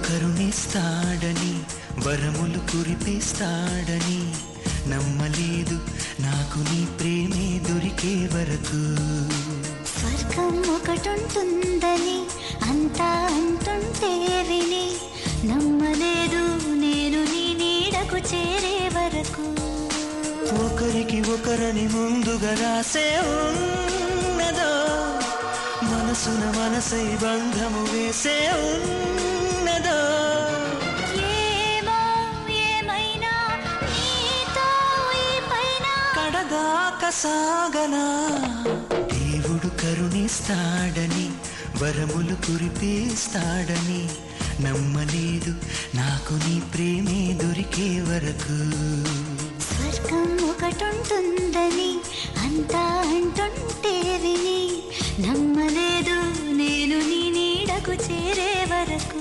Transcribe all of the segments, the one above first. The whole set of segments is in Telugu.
కరుణిస్తాడని వరములు కురిపిస్తాడని నమ్మలేదు నాకు నీ ప్రేమే దొరికే వరకు స్వర్గం ఒకటుంటుందని అంతా అంటుంటే విని నమ్మలేదు నేను నీ నీడకు చేరే వరకు ఒకరికి ఒకరని ముందుగా రాసే ఉన్నదో మనసున మనసై బంధము వేసే ఉన్నదో ఏమో ఏమైనా నీతో ఈ పైన కడదాక సాగనా దేవుడు కరుణిస్తాడని వరములు కురిపిస్తాడని నమ్మలేదు నాకు నీ ప్రేమే దొరికే వరకు స్వర్గం ఒకటుంటుందని అంతా అంటుంటే విని నమ్మలేదు నేను నీ నీడకు చేరే వరకు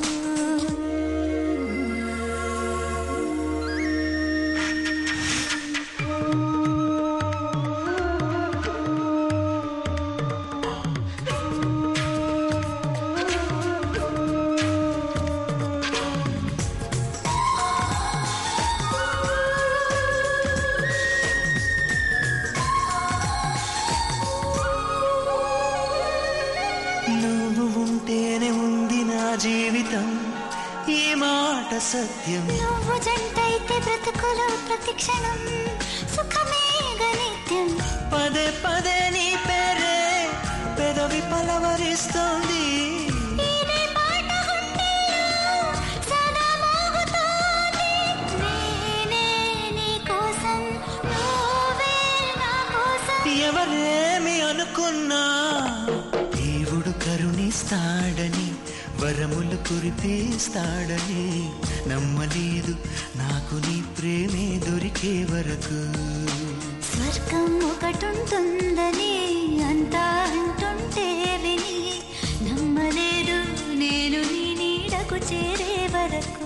నువ్వు ఉంటేనే ఉంది నా జీవితం ఈ మాట సత్యం నువ్వు జంటైతే బ్రతుకులో ప్రతి క్షణం సుఖమే గనిత్యం పదే పదే నీ పేరే పెదవి పలవరిస్తోంది ఇదే పాట గుండెల్లో సదా మోగుతోంది. నేనే నీ కోసం, నువ్వే నా కోసం. ఎవరేమి అనుకున్నా దేవుడు కరుణిస్తాడని వరములు కురిపిస్తాడని నమ్మలేదు నాకు నీ ప్రేమే దొరికే వరకు స్వర్గం ఒకటుంటుందని అంతా అంటుంటే విని నమ్మలేదు నేను నీ నీడకు చేరే వరకు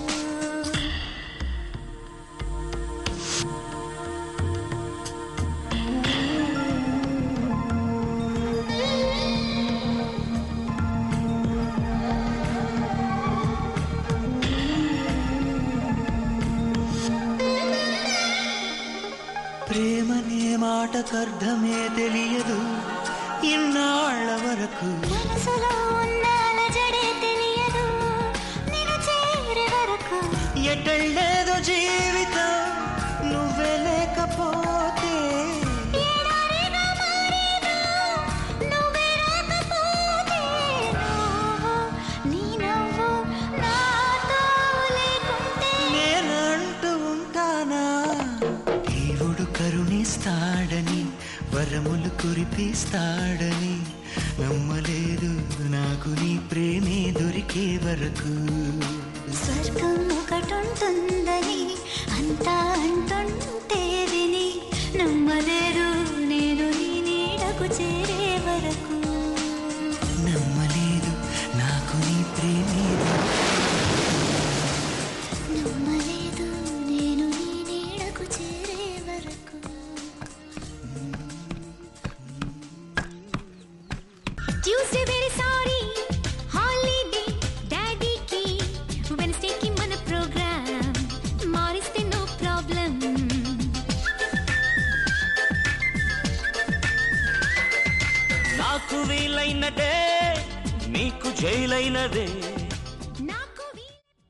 ప్రేమనే మాటకర్థమే తెలియదు ఇన్నాళ్ల వరకు మనసులో ఉన్న అలజడే తెలియదు నేను చేరే వరకు ఎటళ్ళేదో జీవితం నువ్వే లేకపోతే ఎడారిగా మారేను నువ్వే రాకపోతే నువ్వు నీ నవ్వు నాతో లేకుంటే నేనంటూ ఉంటానా దేవుడు కరుణిస్తాడని వరములు కురిపిస్తాడని నమ్మలేదు నాకు నీ ప్రేమే దొరికే వరకు స్వర్గం ఒకటుంటుందని అంతా అంటుంటే విని నమ్మలేదు నేను నీ నీడకు చేరే వరకు నమ్మలేదు నాకు నీ ప్రేమే నమ్మలేదు నేను నీ నీడకు చేరే వరకు ట్యూస్డే వెరీ సారీ హాలిడే డాడీకి వెన్స్డేకి మన ప్రోగ్రామ్ మారిస్తే నో ప్రాబ్లం నాకు వీలైనదే నీకు జైలైనదే